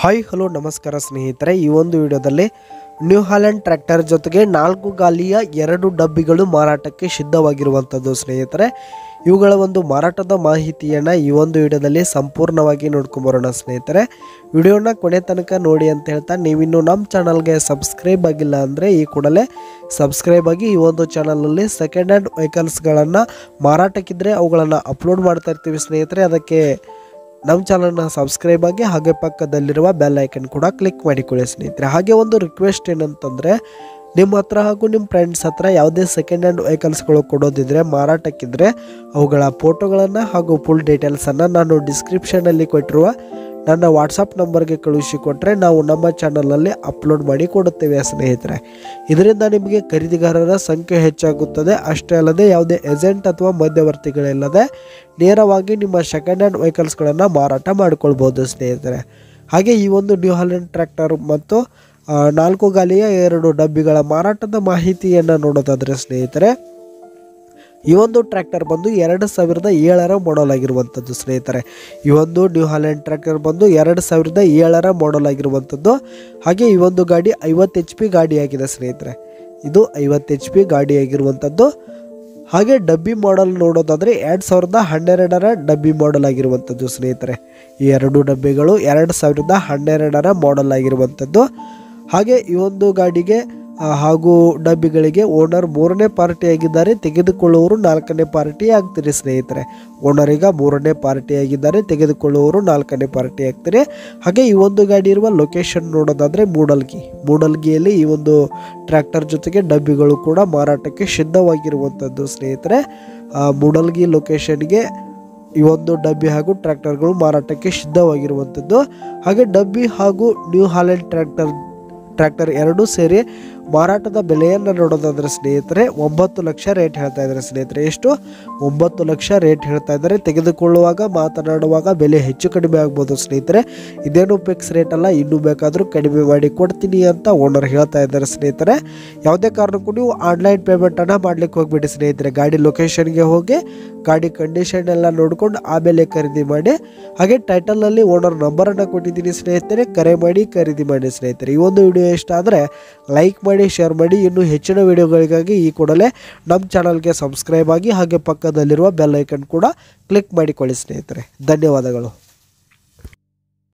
hi hello ನಮಸ್ಕಾರ ಸ್ನೇಹಿತರೆ ಈ ಒಂದು ವಿಡಿಯೋದಲ್ಲಿ ನ್ಯೂ ಹಾಲೆಂಡ್ ಟ್ರ್ಯಾಕ್ಟರ್ ಜೊತೆಗೆ ನಾಲ್ಕು ಗಾಲಿಯ ಎರಡು ಡಬ್ಬಿಗಳು ಮಾರಾಟಕ್ಕೆ ಸಿದ್ಧವಾಗಿರುವಂಥದ್ದು ಸ್ನೇಹಿತರೆ ಇವುಗಳ ಒಂದು ಮಾರಾಟದ ಮಾಹಿತಿಯನ್ನು ಈ ಒಂದು ವಿಡಿಯೋದಲ್ಲಿ ಸಂಪೂರ್ಣವಾಗಿ ನೋಡ್ಕೊಂಬರೋಣ ಸ್ನೇಹಿತರೆ ವಿಡಿಯೋನ ಕೊನೆ ತನಕ ನೋಡಿ ಅಂತ ಹೇಳ್ತಾ ನೀವಿನ್ನು ನಮ್ಮ ಚಾನಲ್ಗೆ ಸಬ್ಸ್ಕ್ರೈಬ್ ಆಗಿಲ್ಲ ಅಂದರೆ ಈ ಕೂಡಲೇ ಸಬ್ಸ್ಕ್ರೈಬ್ ಆಗಿ ಈ ಒಂದು ಚಾನಲಲ್ಲಿ ಸೆಕೆಂಡ್ ಹ್ಯಾಂಡ್ ವೆಹಿಕಲ್ಸ್ಗಳನ್ನು ಮಾರಾಟಕ್ಕಿದ್ರೆ ಅವುಗಳನ್ನು ಅಪ್ಲೋಡ್ ಮಾಡ್ತಾ ಇರ್ತೀವಿ ಸ್ನೇಹಿತರೆ ಅದಕ್ಕೆ ನಮ್ಮ ಚಾನಲ್ನ ಸಬ್ಸ್ಕ್ರೈಬ್ ಆಗಿ ಹಾಗೆ ಪಕ್ಕದಲ್ಲಿರುವ ಬೆಲ್ ಐಕನ್ ಕೂಡ ಕ್ಲಿಕ್ ಮಾಡಿಕೊಳ್ಳಿ ಸ್ನೇಹಿತರೆ ಹಾಗೆ ಒಂದು ರಿಕ್ವೆಸ್ಟ್ ಏನಂತಂದರೆ ನಿಮ್ಮ ಹತ್ರ ಹಾಗೂ ನಿಮ್ಮ ಫ್ರೆಂಡ್ಸ್ ಹತ್ರ ಯಾವುದೇ ಸೆಕೆಂಡ್ ಹ್ಯಾಂಡ್ ವೆಹಿಕಲ್ಸ್ಗಳು ಕೊಡೋದಿದ್ರೆ ಮಾರಾಟಕ್ಕಿದ್ರೆ ಅವುಗಳ ಫೋಟೋಗಳನ್ನು ಹಾಗೂ ಫುಲ್ ಡೀಟೇಲ್ಸನ್ನು ನಾನು ಡಿಸ್ಕ್ರಿಪ್ಷನಲ್ಲಿ ಕೊಟ್ಟಿರುವ ನನ್ನ ವಾಟ್ಸಪ್ ನಂಬರ್ಗೆ ಕಳುಹಿಸಿ ಕೊಟ್ಟರೆ ನಾವು ನಮ್ಮ ಚಾನಲಲ್ಲಿ ಅಪ್ಲೋಡ್ ಮಾಡಿ ಕೊಡುತ್ತೇವೆ ಸ್ನೇಹಿತರೆ ಇದರಿಂದ ನಿಮಗೆ ಖರೀದಿಗಾರರ ಸಂಖ್ಯೆ ಹೆಚ್ಚಾಗುತ್ತದೆ ಅಷ್ಟೇ ಅಲ್ಲದೆ ಯಾವುದೇ ಏಜೆಂಟ್ ಅಥವಾ ಮಧ್ಯವರ್ತಿಗಳಿಲ್ಲದೆ ನೇರವಾಗಿ ನಿಮ್ಮ ಸೆಕೆಂಡ್ ಹ್ಯಾಂಡ್ ವೆಹಿಕಲ್ಸ್ಗಳನ್ನು ಮಾರಾಟ ಮಾಡಿಕೊಳ್ಬೋದು ಸ್ನೇಹಿತರೆ ಹಾಗೆ ಈ ಒಂದು ನ್ಯೂ ಹಾಲೆಂಡ್ ಟ್ರ್ಯಾಕ್ಟರ್ ಮತ್ತು ಆ, ನಾಲ್ಕು ಗಾಲಿಯ ಎರಡು ಡಬ್ಬಿಗಳ ಮಾರಾಟದ ಮಾಹಿತಿಯನ್ನು ನೋಡೋದಾದರೆ ಸ್ನೇಹಿತರೆ ಈ ಒಂದು ಟ್ರ್ಯಾಕ್ಟರ್ ಬಂದು ಎರಡು ಸಾವಿರದ ಏಳರ ಮಾಡಲ್ ಆಗಿರುವಂಥದ್ದು ಸ್ನೇಹಿತರೆ ಈ ಒಂದು ನ್ಯೂ ಹಾಲೆಂಡ್ ಟ್ರ್ಯಾಕ್ಟರ್ ಬಂದು ಎರಡು ಸಾವಿರದ ಏಳರ ಮಾಡಲ್ ಆಗಿರುವಂಥದ್ದು ಹಾಗೆ ಈ ಒಂದು ಗಾಡಿ ಐವತ್ತು ಎಚ್ ಪಿ ಗಾಡಿಯಾಗಿದೆ ಸ್ನೇಹಿತರೆ ಇದು ಐವತ್ತು ಎಚ್ ಪಿ ಗಾಡಿಯಾಗಿರುವಂಥದ್ದು ಹಾಗೆ ಡಬ್ಬಿ ಮಾಡಲ್ ನೋಡೋದಾದರೆ ಎರಡು ಸಾವಿರದ ಹನ್ನೆರಡರ ಡಬ್ಬಿ ಮಾಡಲ್ ಆಗಿರುವಂಥದ್ದು ಸ್ನೇಹಿತರೆ ಈ ಎರಡು ಡಬ್ಬಿಗಳು ಎರಡು ಸಾವಿರದ ಹನ್ನೆರಡರ ಮಾಡಲ್ ಆಗಿರುವಂಥದ್ದು ಹಾಗೆ ಈ ಒಂದು ಗಾಡಿಗೆ ಆ, ಹಾಗೂ ಡಬ್ಬಿಗಳಿಗೆ ಓನರ್ ಮೂರನೇ ಪಾರ್ಟಿ ಆಗಿದ್ದಾರೆ ತೆಗೆದುಕೊಳ್ಳುವವರು ನಾಲ್ಕನೇ ಪಾರ್ಟಿ ಆಗ್ತೀರಿ ಸ್ನೇಹಿತರೆ ಓನರ್ ಈಗ ಮೂರನೇ ಪಾರ್ಟಿ ಆಗಿದ್ದಾರೆ ತೆಗೆದುಕೊಳ್ಳುವವರು ನಾಲ್ಕನೇ ಪಾರ್ಟಿ ಆಗ್ತಾರೆ ಹಾಗೆ ಈ ಒಂದು ಗಾಡಿ ಇರುವ ಲೊಕೇಶನ್ ನೋಡೋದಾದರೆ ಮೂಡಲ್ಗಿ ಮೂಡಲ್ಗಿಯಲ್ಲಿ ಈ ಒಂದು ಟ್ರ್ಯಾಕ್ಟರ್ ಜೊತೆಗೆ ಡಬ್ಬಿಗಳು ಕೂಡ ಮಾರಾಟಕ್ಕೆ ಸಿದ್ಧವಾಗಿರುವಂಥದ್ದು ಸ್ನೇಹಿತರೆ ಆ, ಮೂಡಲ್ಗಿ ಲೊಕೇಶನ್ಗೆ ಈ ಒಂದು ಡಬ್ಬಿ ಹಾಗೂ ಟ್ರ್ಯಾಕ್ಟರ್ಗಳು ಮಾರಾಟಕ್ಕೆ ಸಿದ್ಧವಾಗಿರುವಂಥದ್ದು ಹಾಗೆ ಡಬ್ಬಿ ಹಾಗೂ ನ್ಯೂ ಹಾಲೆಂಡ್ ಟ್ರ್ಯಾಕ್ಟರ್ ಟ್ರ್ಯಾಕ್ಟರ್ ಎರಡೂ ಸೇರಿ ಮಾರಾಟದ ಬೆಲೆಯನ್ನು ನೋಡೋದಾದ್ರೆ ಸ್ನೇಹಿತರೆ ಒಂಬತ್ತು ಲಕ್ಷ ರೇಟ್ ಹೇಳ್ತಾ ಇದ್ದಾರೆ ಸ್ನೇಹಿತರೆ ಎಷ್ಟು ಒಂಬತ್ತು ಲಕ್ಷ ರೇಟ್ ಹೇಳ್ತಾ ಇದ್ದಾರೆ ತೆಗೆದುಕೊಳ್ಳುವಾಗ ಮಾತನಾಡುವಾಗ ಬೆಲೆ ಹೆಚ್ಚು ಕಡಿಮೆ ಆಗ್ಬೋದು ಸ್ನೇಹಿತರೆ ಇದೇನು ಫಿಕ್ಸ್ ರೇಟ್ ಅಲ್ಲ ಇನ್ನೂ ಬೇಕಾದರೂ ಕಡಿಮೆ ಮಾಡಿ ಕೊಡ್ತೀನಿ ಅಂತ ಓನರ್ ಹೇಳ್ತಾ ಇದ್ದಾರೆ ಸ್ನೇಹಿತರೆ ಯಾವುದೇ ಕಾರಣಕ್ಕೂ ನೀವು ಆನ್ಲೈನ್ ಪೇಮೆಂಟನ್ನು ಮಾಡ್ಲಿಕ್ಕೆ ಹೋಗ್ಬೇಡಿ ಸ್ನೇಹಿತರೆ ಗಾಡಿ ಲೊಕೇಶನ್ಗೆ ಹೋಗಿ ಗಾಡಿ ಕಂಡೀಷನ್ ಎಲ್ಲ ನೋಡ್ಕೊಂಡು ಆಮೇಲೆ ಖರೀದಿ ಮಾಡಿ ಹಾಗೆ ಟೈಟಲ್ನಲ್ಲಿ ಓನರ್ ನಂಬರನ್ನು ಕೊಟ್ಟಿದ್ದೀನಿ ಸ್ನೇಹಿತರೆ ಕರೆ ಮಾಡಿ ಖರೀದಿ ಮಾಡಿ ಸ್ನೇಹಿತರೆ ಈ ಒಂದು ವಿಡಿಯೋ ಇಷ್ಟ ಆದರೆ ಲೈಕ್ ಮಾಡಿ ಶೇರ್ ಮಾಡಿ ಇನ್ನು ಹೆಚ್ಚಿನ ವಿಡಿಯೋಗಳಿಗಾಗಿ ಈ ಕೂಡಲೇ ನಮ್ಮ ಚಾನಲ್ಗೆ ಸಬ್ಸ್ಕ್ರೈಬ್ ಆಗಿ ಹಾಗೆ ಪಕ್ಕದಲ್ಲಿರುವ ಬೆಲ್ ಐಕನ್ ಕೂಡ ಕ್ಲಿಕ್ ಮಾಡಿಕೊಳ್ಳಿ ಸ್ನೇಹಿತರೆ ಧನ್ಯವಾದಗಳು